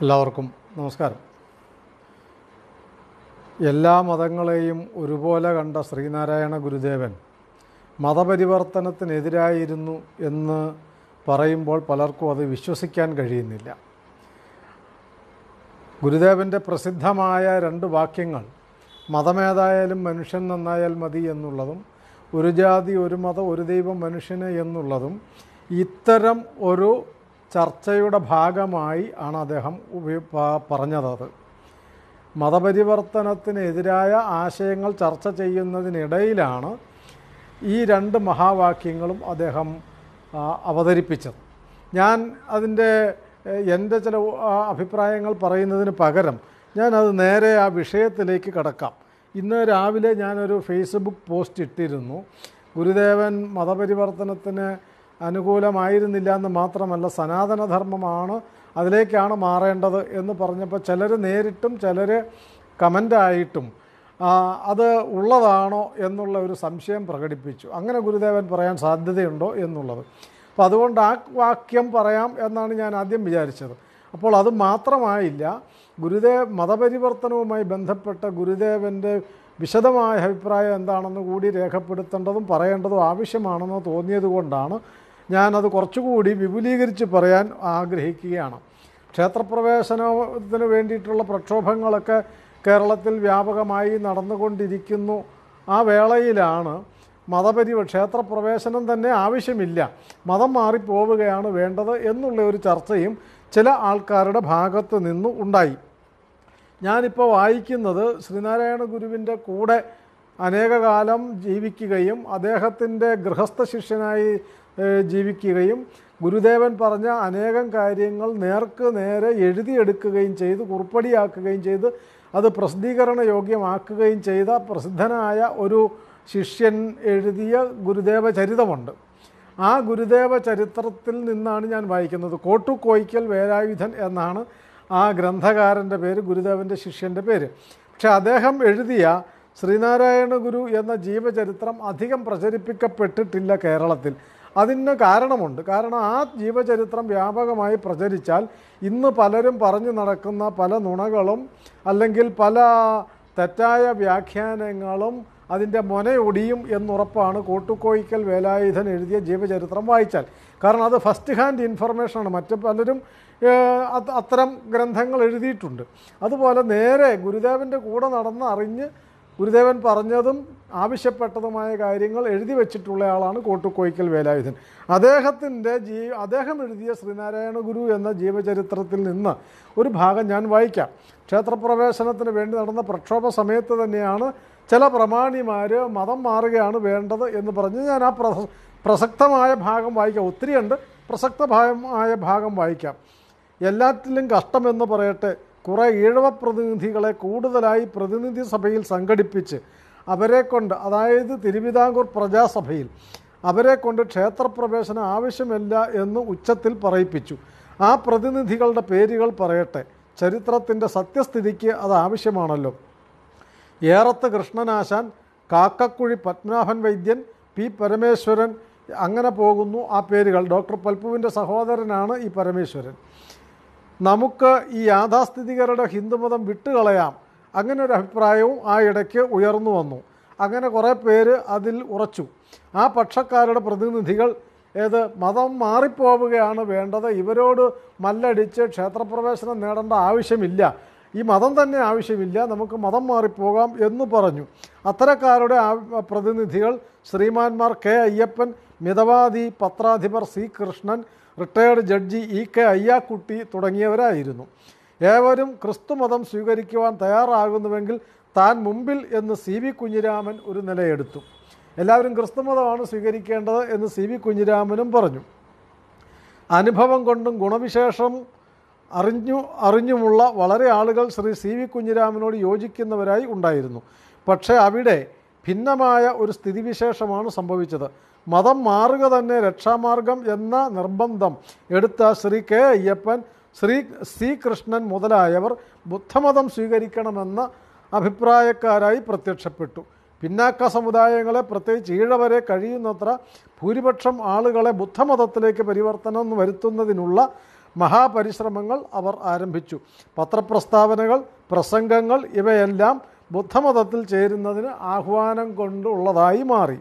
എല്ലാവർക്കും നമസ്കാരം എല്ലാ മതങ്ങളെയും ഒരുപോലെ കണ്ട ശ്രീനാരായണ ഗുരുദേവൻ മതപരിവർത്തനത്തിനെതിരായിരുന്നു എന്ന് പറയുമ്പോൾ പലർക്കും അത് വിശ്വസിക്കാൻ കഴിയുന്നില്ല ഗുരുദേവൻ്റെ പ്രസിദ്ധമായ രണ്ട് വാക്യങ്ങൾ മതമേതായാലും മനുഷ്യൻ നന്നായാൽ മതി എന്നുള്ളതും ഒരു ജാതി ഒരു മതം ഒരു ദൈവം മനുഷ്യന് എന്നുള്ളതും ഇത്തരം ഒരു ചർച്ചയുടെ ഭാഗമായി ആണ് അദ്ദേഹം ഉപയോ- പ- പറഞ്ഞത് മതപരിവർത്തനത്തിനെതിരായ ആശയങ്ങൾ ചർച്ച ചെയ്യുന്നതിനിടയിലാണ് ഈ രണ്ട് മഹാവാക്യങ്ങളും അദ്ദേഹം ആ, അവതരിപ്പിച്ചത് ഞാൻ അതിൻ്റെ എഹ്, എൻ്റെ ചില ആ, അഭിപ്രായങ്ങൾ പറയുന്നതിന് പകരം ഞാനത് നേരെ ആ വിഷയത്തിലേക്ക് കടക്കാം ഇന്ന് രാവിലെ ഞാനൊരു ഫേസ്ബുക്ക് പോസ്റ്റ് ഇട്ടിരുന്നു ഗുരുദേവൻ മതപരിവർത്തനത്തിന് അനുകൂലമായിരുന്നില്ല എന്ന് മാത്രമല്ല സനാതനധർമ്മമാണ് അതിലേക്കാണ് മാറേണ്ടത് എന്ന് പറഞ്ഞപ്പോൾ ചിലർ നേരിട്ടും ചിലർ കമൻ്റായിട്ടും അത് ഉള്ളതാണോ എന്നുള്ള ഒരു സംശയം പ്രകടിപ്പിച്ചു അങ്ങനെ ഗുരുദേവൻ പറയാൻ സാധ്യതയുണ്ടോ എന്നുള്ളത് അപ്പോൾ അതുകൊണ്ട് ആ വാക്യം പറയാം എന്നാണ് ഞാൻ ആദ്യം വിചാരിച്ചത് അപ്പോൾ അത് മാത്രമായില്ല ഗുരുദേവ് മതപരിവർത്തനവുമായി ബന്ധപ്പെട്ട ഗുരുദേവൻ്റെ വിശദമായ അഭിപ്രായം എന്താണെന്ന് കൂടി രേഖപ്പെടുത്തേണ്ടതും പറയേണ്ടതും ആവശ്യമാണെന്ന് തോന്നിയത് കൊണ്ടാണ് ഞാനത് കുറച്ചുകൂടി വിപുലീകരിച്ച് പറയാൻ ആഗ്രഹിക്കുകയാണ് ക്ഷേത്രപ്രവേശനത്തിന് വേണ്ടിയിട്ടുള്ള പ്രക്ഷോഭങ്ങളൊക്കെ കേരളത്തിൽ വ്യാപകമായി നടന്നുകൊണ്ടിരിക്കുന്നു ആ വേളയിലാണ് മതപരി ക്ഷേത്രപ്രവേശനം തന്നെ ആവശ്യമില്ല മതം മാറിപ്പോവുകയാണ് വേണ്ടത് എന്നുള്ള ഒരു ചർച്ചയും ചില ആൾക്കാരുടെ ഭാഗത്ത് നിന്ന് ഉണ്ടായി ഞാനിപ്പോൾ വായിക്കുന്നത് ശ്രീനാരായണ ഗുരുവിൻ്റെ കൂടെ അനേകകാലം ജീവിക്കുകയും അദ്ദേഹത്തിൻ്റെ ഗൃഹസ്ഥ ശിഷ്യനായി ഏഹ്, ജീവിക്കുകയും ഗുരുദേവൻ പറഞ്ഞ അനേകം കാര്യങ്ങൾ നേർക്ക് നേരെ എഴുതിയെടുക്കുകയും ചെയ്ത് കുറിപ്പടിയാക്കുകയും ചെയ്ത് അത് പ്രസിദ്ധീകരണ യോഗ്യമാക്കുകയും ചെയ്ത പ്രസിദ്ധനായ ഒരു ശിഷ്യൻ എഴുതിയ ഗുരുദേവ ചരിതമുണ്ട് ആ ഗുരുദേവ ചരിത്രത്തിൽ നിന്നാണ് ഞാൻ വായിക്കുന്നത് കോട്ടുകോയ്ക്കൽ വേലായുധൻ എന്നാണ് ആ ഗ്രന്ഥകാരൻ്റെ പേര് ഗുരുദേവൻ്റെ ശിഷ്യൻ്റെ പേര് പക്ഷെ അദ്ദേഹം എഴുതിയ ശ്രീനാരായണ ഗുരു എന്ന ജീവചരിത്രം അധികം പ്രചരിപ്പിക്കപ്പെട്ടിട്ടില്ല കേരളത്തിൽ അതിന് കാരണമുണ്ട് കാരണം ആ ജീവചരിത്രം വ്യാപകമായി പ്രചരിച്ചാൽ ഇന്ന് പലരും പറഞ്ഞു നടക്കുന്ന പല നുണകളും അല്ലെങ്കിൽ പല തെറ്റായ വ്യാഖ്യാനങ്ങളും അതിൻ്റെ മൊനയൊടിയും എന്നുറപ്പാണ് കോട്ടുകോയിക്കൽ വേലായുധൻ എഴുതിയ ജീവചരിത്രം വായിച്ചാൽ കാരണം അത് ഫസ്റ്റ് ഹാൻഡ് ഇൻഫർമേഷനാണ് മറ്റു പലരും ഏഹ്, അത് അത്തരം ഗ്രന്ഥങ്ങൾ എഴുതിയിട്ടുണ്ട് അതുപോലെ നേരെ ഗുരുദേവൻ്റെ കൂടെ നടന്ന് അറിഞ്ഞ് ഗുരുദേവൻ പറഞ്ഞതും ആവശ്യപ്പെട്ടതുമായ കാര്യങ്ങൾ എഴുതി വെച്ചിട്ടുള്ള ആളാണ് കോട്ടുകോയിക്കൽ വേലായുധൻ അദ്ദേഹത്തിൻ്റെ ജീ അദ്ദേഹം എഴുതിയ ശ്രീനാരായണ ഗുരു എന്ന ജീവചരിത്രത്തിൽ നിന്ന് ഒരു ഭാഗം ഞാൻ വായിക്കാം ക്ഷേത്രപ്രവേശനത്തിന് വേണ്ടി നടന്ന പ്രക്ഷോഭ സമയത്ത് തന്നെയാണ് ചില പ്രമാണിമാർ മതം മാറുകയാണ് വേണ്ടത് എന്ന് പറഞ്ഞ് ഞാൻ ആ പ്രസ പ്രസക്തമായ ഭാഗം വായിക്കാം ഒത്തിരിയുണ്ട് പ്രസക്തമായ ഭാഗം വായിക്കാം എല്ലാറ്റിലും കഷ്ടമെന്ന് പറയട്ടെ കുറേ ഈഴവ പ്രതിനിധികളെ കൂടുതലായി പ്രതിനിധി സഭയിൽ സംഘടിപ്പിച്ച് അവരെ കൊണ്ട് അതായത് തിരുവിതാംകൂർ പ്രജാസഭയിൽ അവരെ കൊണ്ട് ക്ഷേത്രപ്രവേശനം ആവശ്യമില്ല എന്ന് ഉച്ചത്തിൽ പറയിപ്പിച്ചു ആ പ്രതിനിധികളുടെ പേരുകൾ പറയട്ടെ ചരിത്രത്തിൻ്റെ സത്യസ്ഥിതിക്ക് അത് ആവശ്യമാണല്ലോ ഏറത്ത് കൃഷ്ണനാശാൻ കാക്കക്കുഴി പത്മനാഭൻ വൈദ്യൻ പി പരമേശ്വരൻ അങ്ങനെ പോകുന്നു ആ പേരുകൾ ഡോക്ടർ പൽപ്പുവിൻ്റെ സഹോദരനാണ് ഈ പരമേശ്വരൻ നമുക്ക് ഈ യാഥാസ്ഥിതികരുടെ ഹിന്ദുമതം വിട്ടുകളയാം അങ്ങനെ ഒരു അഭിപ്രായവും ആ ഇടയ്ക്ക് ഉയർന്നു വന്നു അങ്ങനെ കുറേ പേര് അതിൽ ഉറച്ചു ആ പക്ഷക്കാരുടെ പ്രതിനിധികൾ ഏത് മതം മാറിപ്പോവുകയാണ് വേണ്ടത് ഇവരോട് മല്ലടിച്ച് ക്ഷേത്രപ്രവേശനം നേടേണ്ട ആവശ്യമില്ല ഈ മതം തന്നെ ആവശ്യമില്ല നമുക്ക് മതം മാറിപ്പോകാം എന്ന് പറഞ്ഞു അത്തരക്കാരുടെ ആ- പ്രതിനിധികൾ ശ്രീമാന്മാർ കെ അയ്യപ്പൻ മിതവാദി പത്രാധിപർ C Krishnan retired judge E K Ayyakutty തുടങ്ങിയവരായിരുന്നു ഏവരും ക്രിസ്തുമതം സ്വീകരിക്കുവാൻ തയ്യാറാകുന്നുവെങ്കിൽ താൻ മുമ്പിൽ എന്ന് സി വി കുഞ്ഞിരാമൻ ഒരു നിലയെടുത്തു എല്ലാവരും ക്രിസ്തുമതമാണ് സ്വീകരിക്കേണ്ടത് എന്ന് സി വി കുഞ്ഞിരാമനും പറഞ്ഞു അനുഭവം കൊണ്ടും ഗുണവിശേഷം അറിഞ്ഞു അറിഞ്ഞുമുള്ള വളരെ ആളുകൾ ശ്രീ സി വി കുഞ്ഞിരാമനോട് യോജിക്കുന്നവരായി ഉണ്ടായിരുന്നു പക്ഷേ അവിടെ ഭിന്നമായ ഒരു സ്ഥിതിവിശേഷമാണ് സംഭവിച്ചത് മതം മാറുക തന്നെ രക്ഷാമാർഗം എന്ന നിർബന്ധം എടുത്ത ശ്രീ കെ അയ്യപ്പൻ ശ്രീ സി കൃഷ്ണൻ മുതലായവർ ബുദ്ധമതം സ്വീകരിക്കണമെന്ന അഭിപ്രായക്കാരായി പ്രത്യക്ഷപ്പെട്ടു പിന്നാക്ക സമുദായങ്ങളെ പ്രത്യേകിച്ച് ഈഴവരെ കഴിയുന്നത്ര ഭൂരിപക്ഷം ആളുകളെ ബുദ്ധമതത്തിലേക്ക് പരിവർത്തനം വരുത്തുന്നതിനുള്ള മഹാപരിശ്രമങ്ങൾ അവർ ആരംഭിച്ചു പത്രപ്രസ്താവനകൾ പ്രസംഗങ്ങൾ ഇവയെല്ലാം ബുദ്ധമതത്തിൽ ചേരുന്നതിന് ആഹ്വാനം കൊണ്ടുള്ളതായി മാറി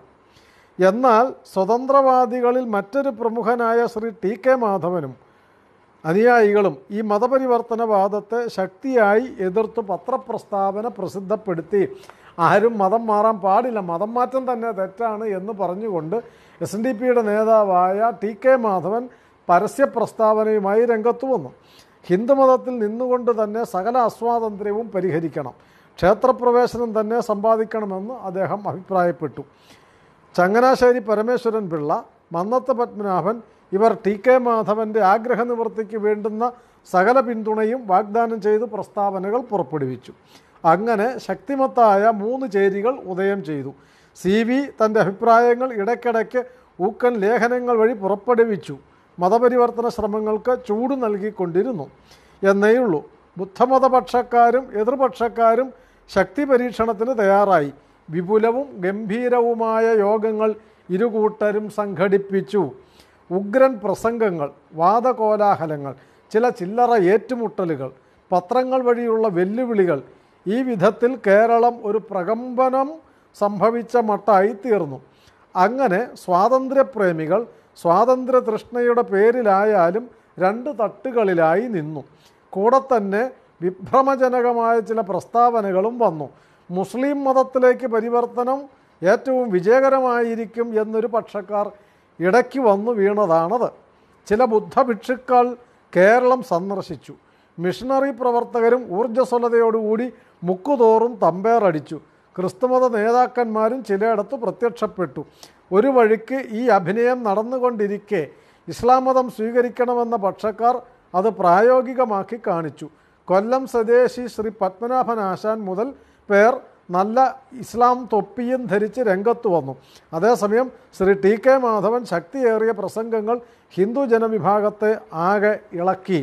എന്നാൽ സ്വതന്ത്രവാദികളിൽ മറ്റൊരു പ്രമുഖനായ ശ്രീ ടി കെ മാധവനും അനുയായികളും ഈ മതപരിവർത്തനവാദത്തെ ശക്തിയായി എതിർത്ത് പത്രപ്രസ്താവന പ്രസിദ്ധപ്പെടുത്തി ആരും മതം മാറാൻ പാടില്ല മതം മാറ്റം തന്നെ തെറ്റാണ് എന്ന് പറഞ്ഞുകൊണ്ട് എസ് എൻ ഡി പിയുടെ നേതാവായ ടി കെ മാധവൻ പരസ്യ പ്രസ്താവനയുമായി രംഗത്തു വന്നു ഹിന്ദുമതത്തിൽ നിന്നുകൊണ്ട് തന്നെ സകല അസ്വാതന്ത്ര്യവും പരിഹരിക്കണം ക്ഷേത്രപ്രവേശനം തന്നെ സമ്പാദിക്കണമെന്ന് അദ്ദേഹം അഭിപ്രായപ്പെട്ടു ചങ്ങനാശ്ശേരി പരമേശ്വരൻ പിള്ള മന്നത്ത് പത്മനാഭൻ ഇവർ ടി കെ മാധവൻ്റെ ആഗ്രഹ നിവൃത്തിക്ക് വേണ്ടുന്ന സകല പിന്തുണയും വാഗ്ദാനം ചെയ്ത് പ്രസ്താവനകൾ പുറപ്പെടുവിച്ചു അങ്ങനെ ശക്തിമത്തായ മൂന്ന് ചേരികൾ ഉദയം ചെയ്തു സി വി തൻ്റെ അഭിപ്രായങ്ങൾ ഇടയ്ക്കിടയ്ക്ക് ഊക്കൻ ലേഖനങ്ങൾ വഴി പുറപ്പെടുവിച്ചു മതപരിവർത്തന ശ്രമങ്ങൾക്ക് ചൂട് നൽകിക്കൊണ്ടിരുന്നു എന്നേയുള്ളൂ ബുദ്ധമതപക്ഷക്കാരും എതിർപക്ഷക്കാരും ശക്തി പരീക്ഷണത്തിന് തയ്യാറായി വിപുലവും ഗംഭീരവുമായ യോഗങ്ങൾ ഇരുകൂട്ടരും സംഘടിപ്പിച്ചു ഉഗ്രൻ പ്രസംഗങ്ങൾ വാദകോലാഹലങ്ങൾ ചില ചില്ലറ ഏറ്റുമുട്ടലുകൾ പത്രങ്ങൾ വഴിയുള്ള വെല്ലുവിളികൾ ഈ വിധത്തിൽ കേരളം ഒരു പ്രകമ്പനം സംഭവിച്ച മട്ടായി തീർന്നു അങ്ങനെ സ്വാതന്ത്ര്യപ്രേമികൾ സ്വാതന്ത്ര്യ തൃഷ്ണയുടെ പേരിലായാലും രണ്ട് തട്ടുകളിലായി നിന്നു കൂടെ തന്നെ വിഭ്രമജനകമായ ചില പ്രസ്താവനകളും വന്നു മുസ്ലിം മതത്തിലേക്ക് പരിവർത്തനം ഏറ്റവും വിജയകരമായിരിക്കും എന്നൊരു പക്ഷക്കാർ ഇടയ്ക്ക് വന്നു വീണതാണത് ചില ബുദ്ധഭിക്ഷുക്കൾ കേരളം സന്ദർശിച്ചു മിഷണറി പ്രവർത്തകരും ഊർജ്ജസ്വലതയോടുകൂടി മുക്കുതോറും തമ്പേറടിച്ചു ക്രിസ്തുമത നേതാക്കന്മാരും ചിലയിടത്ത് പ്രത്യക്ഷപ്പെട്ടു ഒരു വഴിക്ക് ഈ അഭിനയം നടന്നുകൊണ്ടിരിക്കെ ഇസ്ലാം മതം സ്വീകരിക്കണമെന്ന പക്ഷക്കാർ അത് പ്രായോഗികമാക്കി കാണിച്ചു കൊല്ലം സ്വദേശി ശ്രീ പത്മനാഭൻ ആശാൻ മുതൽ പേർ നല്ല ഇസ്ലാം തൊപ്പിയും ധരിച്ച് രംഗത്ത് വന്നു അതേസമയം ശ്രീ ടി കെ മാധവൻ ശക്തിയേറിയ പ്രസംഗങ്ങൾ ഹിന്ദു ജനവിഭാഗത്തെ ആകെ ഇളക്കി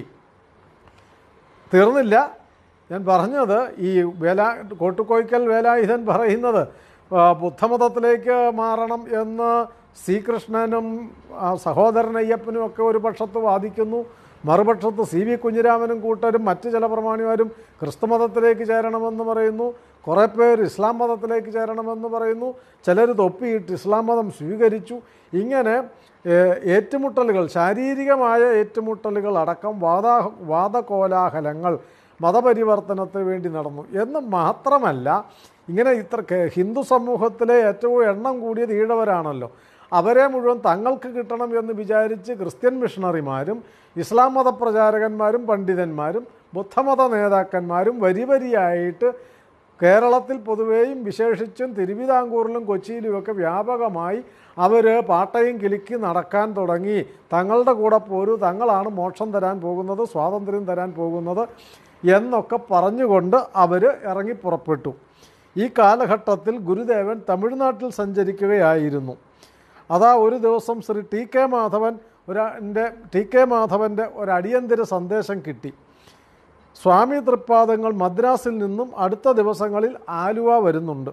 തീർന്നില്ല ഞാൻ പറഞ്ഞത് ഈ വേല കോട്ടുകോയ്ക്കൽ വേലായുധൻ പറയുന്നത് ആ, ബുദ്ധമതത്തിലേക്ക് മാറണം എന്ന് ശ്രീകൃഷ്ണനും ആ, സഹോദരൻ അയ്യപ്പനും ഒക്കെ ഒരു പക്ഷത്ത് വാദിക്കുന്നു മറുപക്ഷത്ത് സി വി കുഞ്ഞിരാമനും കൂട്ടരും മറ്റ് ചില പ്രമാണിമാരും ക്രിസ്തുമതത്തിലേക്ക് ചേരണമെന്ന് പറയുന്നു കുറേ പേർ ഇസ്ലാം മതത്തിലേക്ക് ചേരണമെന്ന് പറയുന്നു ചിലർ തൊപ്പിയിട്ട് ഇസ്ലാം മതം സ്വീകരിച്ചു ഇങ്ങനെ ഏഹ്, ഏറ്റുമുട്ടലുകൾ ശാരീരികമായ ഏറ്റുമുട്ടലുകൾ അടക്കം വാദ വാദകോലാഹലങ്ങൾ മതപരിവർത്തനത്തിന് വേണ്ടി നടന്നു എന്ന് മാത്രമല്ല ഇങ്ങനെ ഇത്ര കെ- ഹിന്ദു സമൂഹത്തിലെ ഏറ്റവും എണ്ണം കൂടിയത് ഈഴവരാണല്ലോ അവരെ മുഴുവൻ തങ്ങൾക്ക് കിട്ടണം എന്ന് വിചാരിച്ച് ക്രിസ്ത്യൻ മിഷണറിമാരും ഇസ്ലാം മതപ്രചാരകന്മാരും പണ്ഡിതന്മാരും ബുദ്ധമത നേതാക്കന്മാരും വരി വരിയായിട്ട് കേരളത്തിൽ പൊതുവേയും വിശേഷിച്ചും തിരുവിതാംകൂറിലും കൊച്ചിയിലുമൊക്കെ വ്യാപകമായി അവർ പാട്ടയും കിലുക്കി നടക്കാൻ തുടങ്ങി തങ്ങളുടെ കൂടെ പോരൂ തങ്ങളാണ് മോക്ഷം തരാൻ പോകുന്നത് സ്വാതന്ത്ര്യം തരാൻ പോകുന്നത് എന്നൊക്കെ പറഞ്ഞുകൊണ്ട് അവർ ഇറങ്ങി പുറപ്പെട്ടു ഈ കാലഘട്ടത്തിൽ ഗുരുദേവൻ തമിഴ്നാട്ടിൽ സഞ്ചരിക്കുകയായിരുന്നു അതാ ഒരു ദിവസം ശ്രീ ടി കെ മാധവൻ ഒരു എൻ്റെ ടി കെ മാധവൻ്റെ ഒരു അടിയന്തര സന്ദേശം കിട്ടി സ്വാമി തൃപ്പാദങ്ങൾ മദ്രാസിൽ നിന്നും അടുത്ത ദിവസങ്ങളിൽ ആലുവ വരുന്നുണ്ട്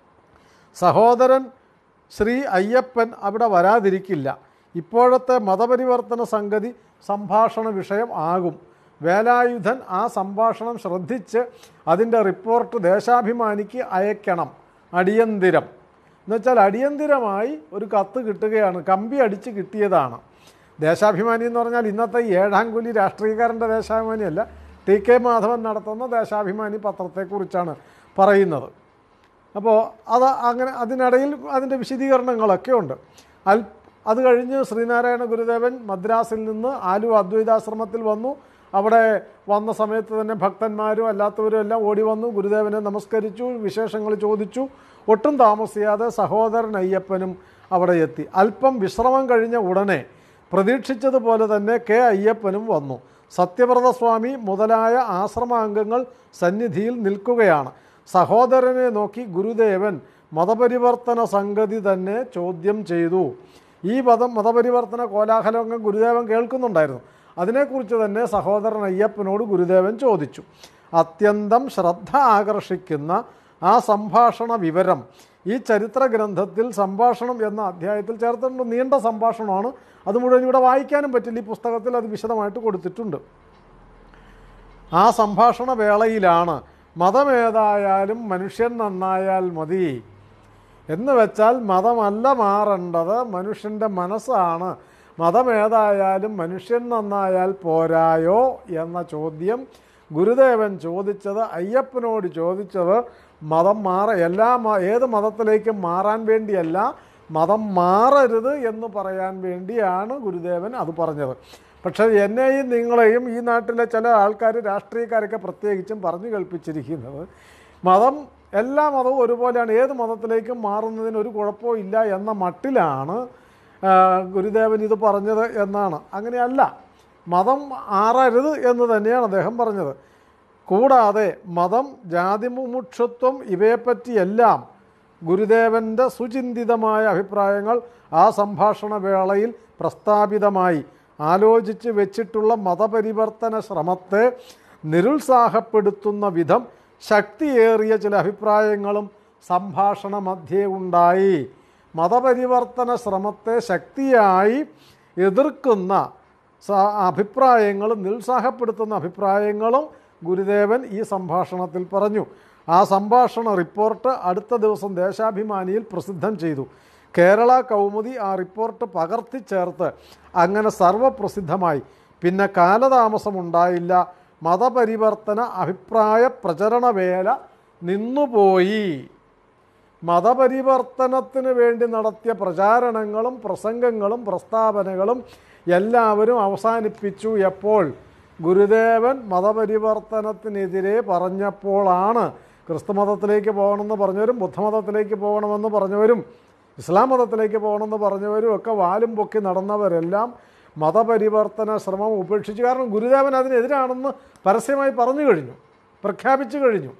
സഹോദരൻ ശ്രീ അയ്യപ്പൻ അവിടെ വരാതിരിക്കില്ല ഇപ്പോഴത്തെ മതപരിവർത്തന സംഗതി സംഭാഷണ വിഷയം ആകും വേലായുധൻ ആ സംഭാഷണം ശ്രദ്ധിച്ച് അതിൻ്റെ റിപ്പോർട്ട് ദേശാഭിമാനിക്ക് അയക്കണം അടിയന്തിരം എന്നുവെച്ചാൽ അടിയന്തിരമായി ഒരു കത്ത് കിട്ടുകയാണ് കമ്പി അടിച്ച് കിട്ടിയതാണ് ദേശാഭിമാനി എന്ന് പറഞ്ഞാൽ ഇന്നത്തെ ഈ ഏഴാം കൂലി രാഷ്ട്രീയക്കാരൻ്റെ ദേശാഭിമാനിയല്ല ടി കെ മാധവൻ നടത്തുന്ന ദേശാഭിമാനി പത്രത്തെക്കുറിച്ചാണ് പറയുന്നത് അപ്പോൾ അത് അങ്ങനെ അതിനിടയിൽ അതിൻ്റെ വിശദീകരണങ്ങളൊക്കെ ഉണ്ട് അൽ അത് കഴിഞ്ഞ് ശ്രീനാരായണ ഗുരുദേവൻ മദ്രാസിൽ നിന്ന് ആലുവ അദ്വൈതാശ്രമത്തിൽ വന്നു അവിടെ വന്ന സമയത്ത് തന്നെ ഭക്തന്മാരും അല്ലാത്തവരും എല്ലാം ഓടി വന്നു ഗുരുദേവനെ നമസ്കരിച്ചു വിശേഷങ്ങൾ ചോദിച്ചു ഒട്ടും താമസിയാതെ സഹോദരൻ അയ്യപ്പനും അവിടെ എത്തി അല്പം വിശ്രമം കഴിഞ്ഞ ഉടനെ പ്രതീക്ഷിച്ചതുപോലെ തന്നെ കെ അയ്യപ്പനും വന്നു സത്യവ്രത സ്വാമി മുതലായ ആശ്രമാംഗങ്ങൾ സന്നിധിയിൽ നിൽക്കുകയാണ് സഹോദരനെ നോക്കി ഗുരുദേവൻ മതപരിവർത്തന സംഗതി തന്നെ ചോദ്യം ചെയ്തു ഈ മതം മതപരിവർത്തന കോലാഹലങ്ങൾ ഗുരുദേവൻ കേൾക്കുന്നുണ്ടായിരുന്നു അതിനെക്കുറിച്ച് തന്നെ സഹോദരൻ അയ്യപ്പനോട് ഗുരുദേവൻ ചോദിച്ചു അത്യന്തം ശ്രദ്ധ ആകർഷിക്കുന്ന ആ സംഭാഷണ വിവരം ഈ ചരിത്ര ഗ്രന്ഥത്തിൽ സംഭാഷണം എന്ന അധ്യായത്തിൽ ചേർത്തിട്ടുണ്ട് നീണ്ട സംഭാഷണമാണ് അത് മുഴുവൻ ഇവിടെ വായിക്കാനും പറ്റില്ല ഈ പുസ്തകത്തിൽ അത് വിശദമായിട്ട് കൊടുത്തിട്ടുണ്ട് ആ സംഭാഷണ വേളയിലാണ് മതമേതായാലും മനുഷ്യൻ നന്നായാൽ മതി എന്ന് വെച്ചാൽ മതമല്ല മാറേണ്ടത് മനുഷ്യൻ്റെ മനസ്സാണ് മതമേതായാലും മനുഷ്യൻ നന്നായാൽ പോരായോ എന്ന ചോദ്യം ഗുരുദേവൻ ചോദിച്ചത് അയ്യപ്പനോട് ചോദിച്ചത് മതം മാറ എല്ലാ മ- ഏത് മതത്തിലേക്കും മാറാൻ വേണ്ടിയല്ല മതം മാറരുത് എന്ന് പറയാൻ വേണ്ടിയാണ് ഗുരുദേവൻ അത് പറഞ്ഞത് പക്ഷേ എന്നെയും നിങ്ങളെയും ഈ നാട്ടിലെ ചില ആൾക്കാർ രാഷ്ട്രീയക്കാരൊക്കെ പ്രത്യേകിച്ചും പറഞ്ഞു കേൾപ്പിച്ചിരിക്കുന്നത് മതം എല്ലാ മതവും ഒരുപോലെയാണ് ഏത് മതത്തിലേക്കും മാറുന്നതിന് ഒരു കുഴപ്പവും ഇല്ല എന്ന മട്ടിലാണ് ആ, ഗുരുദേവൻ ഇത് പറഞ്ഞത് എന്നാണ് അങ്ങനെയല്ല മതം മാറരുത് എന്ന് തന്നെയാണ് അദ്ദേഹം പറഞ്ഞത് കൂടാതെ മതം ജാതിമുമുക്ഷത്വം ഇവയെപ്പറ്റിയെല്ലാം ഗുരുദേവൻ്റെ സുചിന്തിതമായ അഭിപ്രായങ്ങൾ ആ സംഭാഷണ വേളയിൽ പ്രസ്താപിതമായി ആലോചിച്ച് വെച്ചിട്ടുള്ള മതപരിവർത്തന ശ്രമത്തെ നിരുത്സാഹപ്പെടുത്തുന്ന വിധം ശക്തിയേറിയ ചില അഭിപ്രായങ്ങളും സംഭാഷണ മധ്യേ ഉണ്ടായി മതപരിവർത്തന ശ്രമത്തെ ശക്തിയായി എതിർക്കുന്ന സ- അഭിപ്രായങ്ങളും നിരുത്സാഹപ്പെടുത്തുന്ന അഭിപ്രായങ്ങളും ഗുരുദേവൻ ഈ സംഭാഷണത്തിൽ പറഞ്ഞു ആ സംഭാഷണ റിപ്പോർട്ട് അടുത്ത ദിവസം ദേശാഭിമാനിയിൽ പ്രസിദ്ധം ചെയ്തു കേരള കൗമുദി ആ റിപ്പോർട്ട് പകർത്തി ചേർത്ത് അങ്ങനെ സർവപ്രസിദ്ധമായി പിന്നെ കാലതാമസമുണ്ടായില്ല മതപരിവർത്തന അഭിപ്രായ പ്രചരണ വേല നിന്നുപോയി മതപരിവർത്തനത്തിന് വേണ്ടി നടത്തിയ പ്രചാരണങ്ങളും പ്രസംഗങ്ങളും പ്രസ്താവനകളും എല്ലാവരും അവസാനിപ്പിച്ചു എപ്പോൾ ഗുരുദേവൻ മതപരിവർത്തനത്തിനെതിരെ പറഞ്ഞപ്പോഴാണ് ക്രിസ്തുമതത്തിലേക്ക് പോകണമെന്ന് പറഞ്ഞവരും ബുദ്ധമതത്തിലേക്ക് പോകണമെന്ന് പറഞ്ഞവരും ഇസ്ലാം മതത്തിലേക്ക് പോകണമെന്ന് പറഞ്ഞവരും ഒക്കെ വാലും പൊക്കി നടന്നവരെല്ലാം മതപരിവർത്തന ശ്രമം ഉപേക്ഷിച്ചു കാരണം ഗുരുദേവൻ അതിനെതിരാണെന്ന് പരസ്യമായി പറഞ്ഞു കഴിഞ്ഞു പ്രഖ്യാപിച്ചു കഴിഞ്ഞു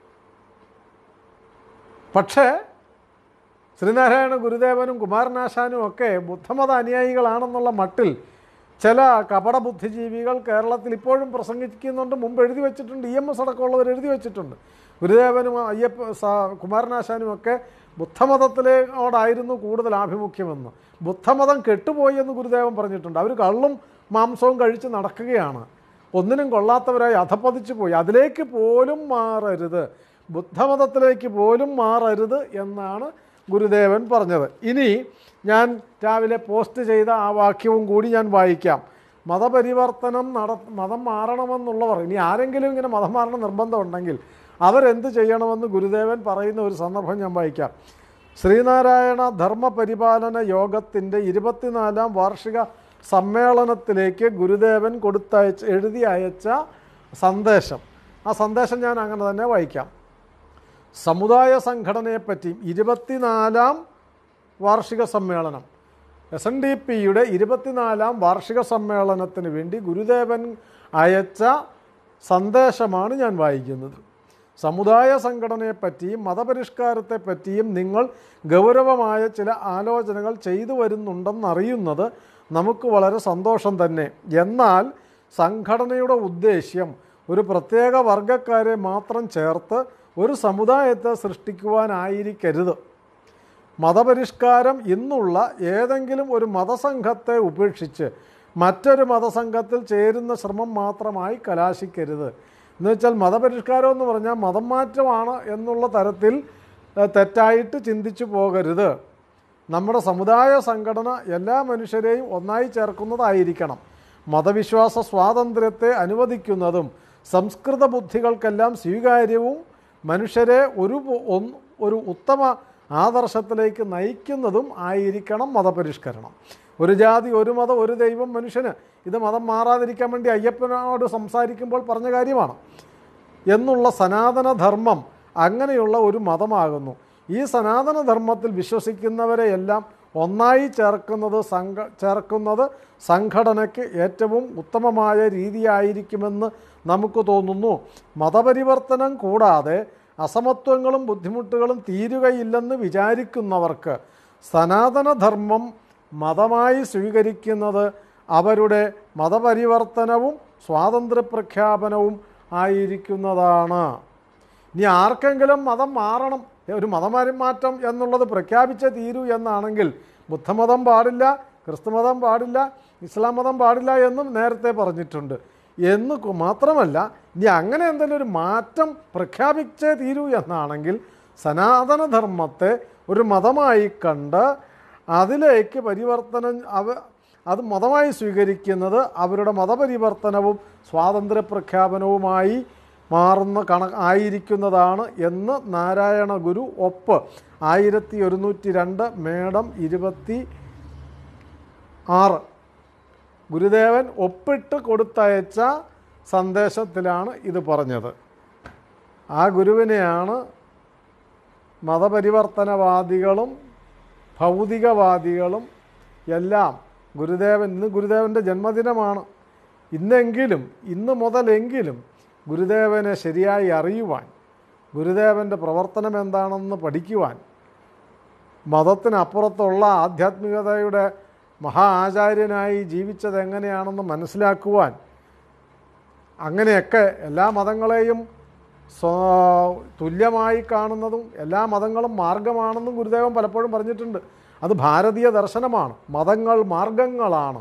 പക്ഷേ ശ്രീനാരായണ ഗുരുദേവനും കുമാരനാശാനും ഒക്കെ ബുദ്ധമത അനുയായികളാണെന്നുള്ള മട്ടിൽ ചില കപട ബുദ്ധിജീവികൾ കേരളത്തിൽ ഇപ്പോഴും പ്രസംഗിക്കുന്നുണ്ട് മുമ്പ് എഴുതി വെച്ചിട്ടുണ്ട് ഇ എം എസ് അടക്കമുള്ളവർ എഴുതി വെച്ചിട്ടുണ്ട് ഗുരുദേവനും അയ്യപ്പ സ- കുമാരനാശാനും ഒക്കെ ബുദ്ധമതത്തിലോടായിരുന്നു കൂടുതൽ ആഭിമുഖ്യമെന്ന് ബുദ്ധമതം കെട്ടുപോയി എന്ന് ഗുരുദേവൻ പറഞ്ഞിട്ടുണ്ട് അവർ കള്ളും മാംസവും കഴിച്ച് നടക്കുകയാണ് ഒന്നിനും കൊള്ളാത്തവരായി അധപ്പതിച്ചു പോയി അതിലേക്ക് പോലും മാറരുത് ബുദ്ധമതത്തിലേക്ക് പോലും മാറരുത് എന്നാണ് ഗുരുദേവൻ പറഞ്ഞത് ഇനി ഞാൻ രാവിലെ പോസ്റ്റ് ചെയ്ത ആ വാക്യവും കൂടി ഞാൻ വായിക്കാം മതപരിവർത്തനം നട മതം മാറണമെന്നുള്ളവർ ഇനി ആരെങ്കിലും ഇങ്ങനെ മതം മാറണം നിർബന്ധമുണ്ടെങ്കിൽ അവരെന്ത് ചെയ്യണമെന്ന് ഗുരുദേവൻ പറയുന്ന ഒരു സന്ദർഭം ഞാൻ വായിക്കാം ശ്രീനാരായണ ധർമ്മപരിപാലന യോഗത്തിൻ്റെ ഇരുപത്തിനാലാം വാർഷിക സമ്മേളനത്തിലേക്ക് ഗുരുദേവൻ കൊടുത്തയച്ച് എഴുതി അയച്ച സന്ദേശം ആ സന്ദേശം ഞാൻ അങ്ങനെ തന്നെ വായിക്കാം സമുദായ സംഘടനയെപ്പറ്റിയും ഇരുപത്തിനാലാം വാർഷിക സമ്മേളനം എസ് എൻ ഡി പിയുടെ ഇരുപത്തിനാലാം വാർഷിക സമ്മേളനത്തിന് വേണ്ടി ഗുരുദേവൻ അയച്ച സന്ദേശമാണ് ഞാൻ വായിക്കുന്നത് സമുദായ സംഘടനയെപ്പറ്റിയും മതപരിഷ്കാരത്തെപ്പറ്റിയും നിങ്ങൾ ഗൗരവമായ ചില ആലോചനകൾ ചെയ്തു വരുന്നുണ്ടെന്നറിയുന്നത് നമുക്ക് വളരെ സന്തോഷം തന്നെ എന്നാൽ സംഘടനയുടെ ഉദ്ദേശ്യം ഒരു പ്രത്യേക വർഗക്കാരെ മാത്രം ചേർത്ത് ഒരു സമുദായത്തെ സൃഷ്ടിക്കുവാനായിരിക്കരുത് മതപരിഷ്കാരം ഇന്നുള്ള ഏതെങ്കിലും ഒരു മതസംഘത്തെ ഉപേക്ഷിച്ച് മറ്റൊരു മതസംഘത്തിൽ ചേരുന്ന ശ്രമം മാത്രമായി കലാശിക്കരുത് എന്ന് വെച്ചാൽ മതപരിഷ്കാരം എന്ന് പറഞ്ഞാൽ മതം മാറ്റമാണ് എന്നുള്ള തരത്തിൽ ഏഹ്, തെറ്റായിട്ട് ചിന്തിച്ചു പോകരുത് നമ്മുടെ സമുദായ സംഘടന എല്ലാ മനുഷ്യരെയും ഒന്നായി ചേർക്കുന്നതായിരിക്കണം മതവിശ്വാസ സ്വാതന്ത്ര്യത്തെ അനുവദിക്കുന്നതും സംസ്കൃത ബുദ്ധികൾക്കെല്ലാം സ്വീകാര്യവും മനുഷ്യരെ ഒരു പോ- ഒന്ന് ഒരു ഉത്തമ ആദർശത്തിലേക്ക് നയിക്കുന്നതും ആയിരിക്കണം മതപരിഷ്കരണം ഒരു ജാതി ഒരു മതം ഒരു ദൈവം മനുഷ്യന് ഇത് മതം മാറാതിരിക്കാൻ വേണ്ടി അയ്യപ്പനോട് സംസാരിക്കുമ്പോൾ പറഞ്ഞ കാര്യമാണ് എന്നുള്ള സനാതനധർമ്മം അങ്ങനെയുള്ള ഒരു മതമാകുന്നു ഈ സനാതനധർമ്മത്തിൽ വിശ്വസിക്കുന്നവരെയെല്ലാം ഒന്നായി ചേർക്കുന്നത് സംഘ ചേർക്കുന്നത് സംഘടനയ്ക്ക് ഏറ്റവും ഉത്തമമായ രീതിയായിരിക്കുമെന്ന് നമുക്ക് തോന്നുന്നു മതപരിവർത്തനം കൂടാതെ അസമത്വങ്ങളും ബുദ്ധിമുട്ടുകളും തീരുകയില്ലെന്ന് വിചാരിക്കുന്നവർക്ക് സനാതനധർമ്മം മതമായി സ്വീകരിക്കുന്നത് അവരുടെ മതപരിവർത്തനവും സ്വാതന്ത്ര്യ പ്രഖ്യാപനവും ആയിരിക്കുന്നതാണ് ഇനി ആർക്കെങ്കിലും മതം മാറണം ഒരു മതമാറ്റം എന്നുള്ളത് പ്രഖ്യാപിച്ചേ തീരൂ എന്നാണെങ്കിൽ ബുദ്ധമതം പാടില്ല ക്രിസ്തുമതം പാടില്ല ഇസ്ലാം മതം പാടില്ല എന്നും നേരത്തെ പറഞ്ഞിട്ടുണ്ട് എന്ന് കു- മാത്രമല്ല ഇനി അങ്ങനെ എന്തെങ്കിലും ഒരു മാറ്റം പ്രഖ്യാപിച്ചേ തീരൂ എന്നാണെങ്കിൽ സനാതനധർമ്മത്തെ ഒരു മതമായി കണ്ട് അതിലേക്ക് പരിവർത്തനം അവ അത് മതമായി സ്വീകരിക്കുന്നത് അവരുടെ മതപരിവർത്തനവും സ്വാതന്ത്ര്യ പ്രഖ്യാപനവുമായി മാറുന്ന കണ ആയിരിക്കുന്നതാണ് എന്ന് നാരായണ ഗുരു ഒപ്പ് ആയിരത്തി ഒരുന്നൂറ്റി രണ്ട് മേടം ഇരുപത്തി ആറ് ഗുരുദേവൻ ഒപ്പിട്ട് കൊടുത്തയച്ച സന്ദേശത്തിലാണ് ഇത് പറഞ്ഞത് ആ ഗുരുവിനെയാണ് മതപരിവർത്തനവാദികളും ഭൗതികവാദികളും എല്ലാം ഗുരുദേവൻ ഇന്ന് ഗുരുദേവൻ്റെ ജന്മദിനമാണ് ഇന്നെങ്കിലും ഇന്ന് മുതലെങ്കിലും ഗുരുദേവനെ ശരിയായി അറിയുവാൻ ഗുരുദേവൻ്റെ പ്രവർത്തനം എന്താണെന്ന് പഠിക്കുവാൻ മതത്തിനപ്പുറത്തുള്ള ആധ്യാത്മികതയുടെ മഹാ ആചാര്യനായി ജീവിച്ചത് എങ്ങനെയാണെന്ന് മനസ്സിലാക്കുവാൻ അങ്ങനെയൊക്കെ എല്ലാ മതങ്ങളെയും സ്വ- തുല്യമായി കാണുന്നതും എല്ലാ മതങ്ങളും മാർഗമാണെന്നും ഗുരുദേവൻ പലപ്പോഴും പറഞ്ഞിട്ടുണ്ട് അത് ഭാരതീയ ദർശനമാണ് മതങ്ങൾ മാർഗങ്ങളാണ്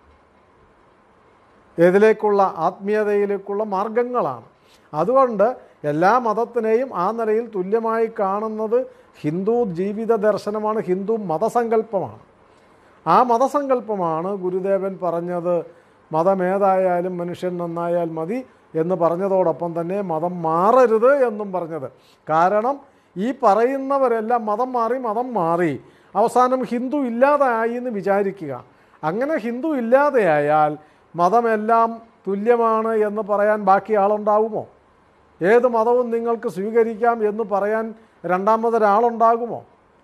ഏതിലേക്കുള്ള ആത്മീയതയിലേക്കുള്ള മാർഗങ്ങളാണ് അതുകൊണ്ട് എല്ലാ മതത്തിനെയും ആ നിലയിൽ തുല്യമായി കാണുന്നത് ഹിന്ദു ജീവിത ദർശനമാണ് ഹിന്ദു മതസങ്കല്പമാണ് ആ മതസങ്കല്പമാണ് ഗുരുദേവൻ പറഞ്ഞത് മതമേതായാലും മനുഷ്യൻ നന്നായാൽ മതി എന്ന് പറഞ്ഞതോടൊപ്പം തന്നെ മതം മാറരുത് എന്നും പറഞ്ഞത് കാരണം ഈ പറയുന്നവരെല്ലാം മതം മാറി മതം മാറി അവസാനം ഹിന്ദു ഇല്ലാതായി എന്ന് വിചാരിക്കുക അങ്ങനെ ഹിന്ദു ഇല്ലാതെയായാൽ മതമെല്ലാം തുല്യമാണ് എന്ന് പറയാൻ ബാക്കി ആളുണ്ടാവുമോ ഏത് മതവും നിങ്ങൾക്ക് സ്വീകരിക്കാം എന്ന് പറയാൻ രണ്ടാമതൊരാളുണ്ടാകുമോ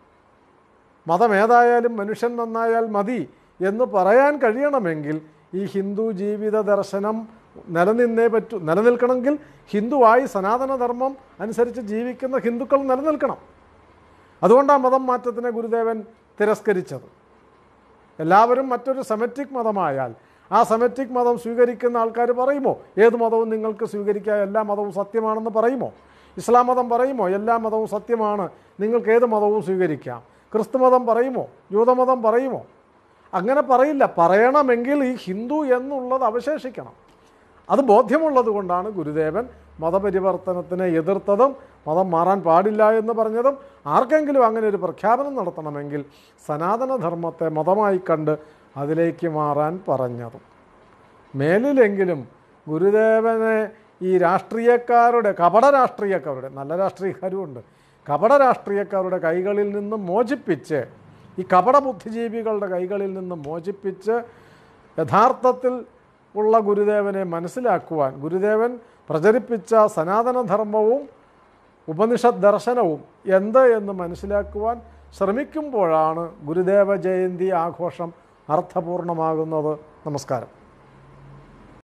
മതം ഏതായാലും മനുഷ്യൻ നന്നായാൽ മതി എന്ന് പറയാൻ കഴിയണമെങ്കിൽ ഈ ഹിന്ദു ജീവിത ദർശനം നിലനിന്നേ പറ്റൂ നിലനിൽക്കണമെങ്കിൽ ഹിന്ദുവായി സനാതനധർമ്മം അനുസരിച്ച് ജീവിക്കുന്ന ഹിന്ദുക്കൾ നിലനിൽക്കണം അതുകൊണ്ടാണ് മതം മാറ്റത്തിനെ ഗുരുദേവൻ തിരസ്കരിച്ചത് എല്ലാവരും മറ്റൊരു സെമറ്റിക് മതമായാൽ ആ സെമറ്റിക് മതം സ്വീകരിക്കുന്ന ആൾക്കാർ പറയുമോ ഏത് മതവും നിങ്ങൾക്ക് സ്വീകരിക്കാം എല്ലാ മതവും സത്യമാണെന്ന് പറയുമോ ഇസ്ലാം മതം പറയുമോ എല്ലാ മതവും സത്യമാണ് നിങ്ങൾക്ക് ഏത് മതവും സ്വീകരിക്കാം ക്രിസ്തുമതം പറയുമോ ജൂതമതം പറയുമോ അങ്ങനെ പറയില്ല പറയണമെങ്കിൽ ഈ ഹിന്ദു എന്നുള്ളത് അവശേഷിക്കണം അത് ബോധ്യമുള്ളത് കൊണ്ടാണ് ഗുരുദേവൻ മതപരിവർത്തനത്തിനെ എതിർത്തതും മതം മാറാൻ പാടില്ല എന്ന് പറഞ്ഞതും ആർക്കെങ്കിലും അങ്ങനെ ഒരു പ്രഖ്യാപനം നടത്തണമെങ്കിൽ സനാതനധർമ്മത്തെ മതമായി കണ്ട് അതിലേക്ക് മാറാൻ പറഞ്ഞതും മേലിലെങ്കിലും ഗുരുദേവനെ ഈ രാഷ്ട്രീയക്കാരുടെ കപട രാഷ്ട്രീയക്കാരുടെ നല്ല രാഷ്ട്രീയക്കാരുമുണ്ട് കപട രാഷ്ട്രീയക്കാരുടെ കൈകളിൽ നിന്ന് മോചിപ്പിച്ച് ഈ കപട ബുദ്ധിജീവികളുടെ കൈകളിൽ നിന്ന് മോചിപ്പിച്ച് യഥാർത്ഥത്തിൽ ഉള്ള ഗുരുദേവനെ മനസ്സിലാക്കുവാൻ ഗുരുദേവൻ പ്രചരിപ്പിച്ച സനാതനധർമ്മവും ഉപനിഷത് ദർശനവും എന്ത് എന്ന് മനസ്സിലാക്കുവാൻ ശ്രമിക്കുമ്പോഴാണ് ഗുരുദേവ ജയന്തി ആഘോഷം അർത്ഥപൂർണമാകുന്നത് നമസ്കാരം